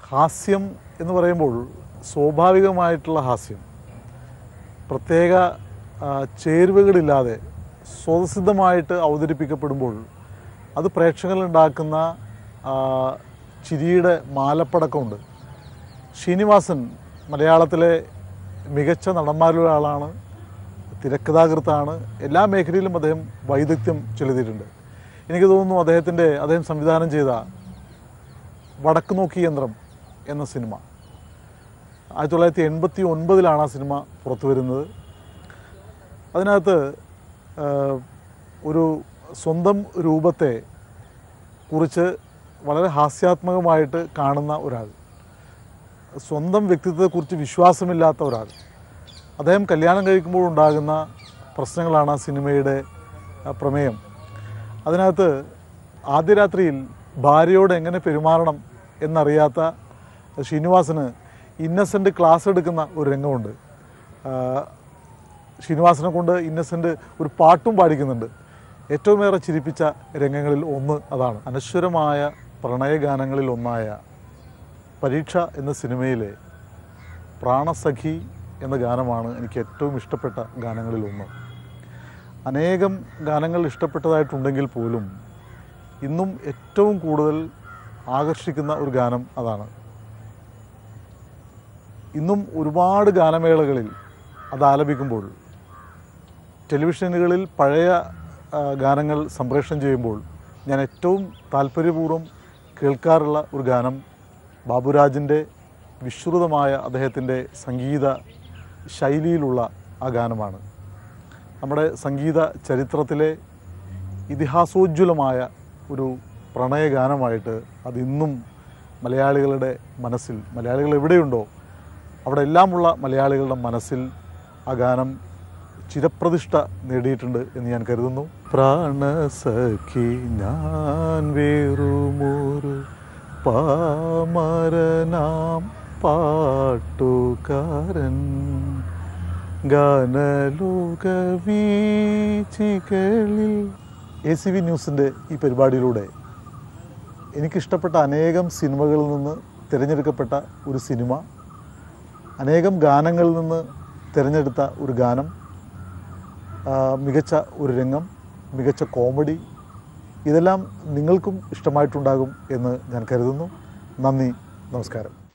ഹാസ്യം എന്ന് പറയുമ്പോൾ സ്വാഭാവികമായിട്ടുള്ള ഹാസ്യം പ്രത്യേക ആ, ചേരുവകളില്ലാതെ സ്വതസിദ്ധമായിട്ട് അവതരിപ്പിക്കപ്പെടുമ്പോൾ അത് പ്രേക്ഷകരിലുണ്ടാക്കുന്ന ആ, ചിരിയുടെ മാലപ്പടക്കമുണ്ട് ശ്രീനിവാസൻ മലയാളത്തിലെ മികച്ച നടന്മാരിൽ ഒരാളാണ് തിരക്കഥാകൃത്താണ് എല്ലാ മേഖലയിലും അദ്ദേഹം വൈദഗ്ധ്യം ചെലുത്തിയിട്ടുണ്ട് എനിക്ക് തോന്നുന്നു അദ്ദേഹത്തിൻ്റെ അദ്ദേഹം സംവിധാനം ചെയ്ത വടക്ക് നോക്കി യന്ത്രം എന്ന സിനിമ ആയിരത്തി തൊള്ളായിരത്തി എൺപത്തി ഒൻപതിലാണ് ആ സിനിമ പുറത്തു വരുന്നത് അതിനകത്ത് ആ, ഒരു സ്വന്തം രൂപത്തെ കുറിച്ച് വളരെ ഹാസ്യാത്മകമായിട്ട് കാണുന്ന ഒരാൾ സ്വന്തം വ്യക്തിത്വത്തെക്കുറിച്ച് വിശ്വാസമില്ലാത്ത ഒരാൾ അദ്ദേഹം കല്യാണം കഴിക്കുമ്പോൾ ഉണ്ടാകുന്ന പ്രശ്നങ്ങളാണ് ആ സിനിമയുടെ ആ, പ്രമേയം അതിനകത്ത് ആദ്യ രാത്രിയിൽ ഭാര്യയോട് എങ്ങനെ പെരുമാറണം എന്നറിയാത്ത ശ്രീനിവാസന് ഇന്നസെൻ്റ് ക്ലാസ് എടുക്കുന്ന ഒരു രംഗമുണ്ട് ആ, ശ്രീനിവാസനെ കൊണ്ട് ഇന്നസെൻ്റ് ഒരു പാട്ടും പാടിക്കുന്നുണ്ട് ഏറ്റവുമേറെ ചിരിപ്പിച്ച രംഗങ്ങളിൽ ഒന്ന് അതാണ് അനശ്വരമായ പ്രണയഗാനങ്ങളിൽ ഒന്നായ പരീക്ഷ എന്ന സിനിമയിലെ പ്രാണസഖി എന്ന ഗാനമാണ് എനിക്ക് ഏറ്റവും ഇഷ്ടപ്പെട്ട ഗാനങ്ങളിൽ ഒന്ന് അനേകം ഗാനങ്ങൾ ഇഷ്ടപ്പെട്ടതായിട്ടുണ്ടെങ്കിൽ പോലും ഇന്നും ഏറ്റവും കൂടുതൽ ആകർഷിക്കുന്ന ഒരു ഗാനം അതാണ് ഇന്നും ഒരുപാട് ഗാനമേളകളിൽ അത് ആലപിക്കുമ്പോൾ ടെലിവിഷനുകളിൽ പഴയ ആ, ഗാനങ്ങൾ സംപ്രേഷണം ചെയ്യുമ്പോൾ ഞാൻ ഏറ്റവും താല്പര്യപൂർവ്വം കേൾക്കാറുള്ള ഒരു ഗാനം ബാബുരാജിൻ്റെ വിശ്രുതമായ അദ്ദേഹത്തിൻ്റെ സംഗീത ശൈലിയിലുള്ള ആ ഗാനമാണ് നമ്മുടെ സംഗീത ചരിത്രത്തിലെ ഇതിഹാസോജ്വലമായ ഒരു പ്രണയഗാനമായിട്ട് അതിന്നും മലയാളികളുടെ മനസ്സിൽ മലയാളികൾ എവിടെയുണ്ടോ അവിടെ എല്ലാമുള്ള മലയാളികളുടെ മനസ്സിൽ ആ ഗാനം ചിരപ്രതിഷ്ഠ നേടിയിട്ടുണ്ട് എന്ന് ഞാൻ കരുതുന്നു പ്രാണസഖി ഞാൻ വേറുമൊരു പാമരനാം പാട്ടുകാരൻ ഗാനലോക വീച്ചികളിൽ എ സി വി ന്യൂസിൻ്റെ ഈ പരിപാടിയിലൂടെ എനിക്കിഷ്ടപ്പെട്ട അനേകം സിനിമകളിൽ നിന്ന് തിരഞ്ഞെടുക്കപ്പെട്ട ഒരു സിനിമ അനേകം ഗാനങ്ങളിൽ നിന്ന് തിരഞ്ഞെടുത്ത ഒരു ഗാനം ആ, മികച്ച ഒരു രംഗം മികച്ച കോമഡി ഇതെല്ലാം നിങ്ങൾക്കും ഇഷ്ടമായിട്ടുണ്ടാകും എന്ന് ഞാൻ കരുതുന്നു നന്ദി നമസ്കാരം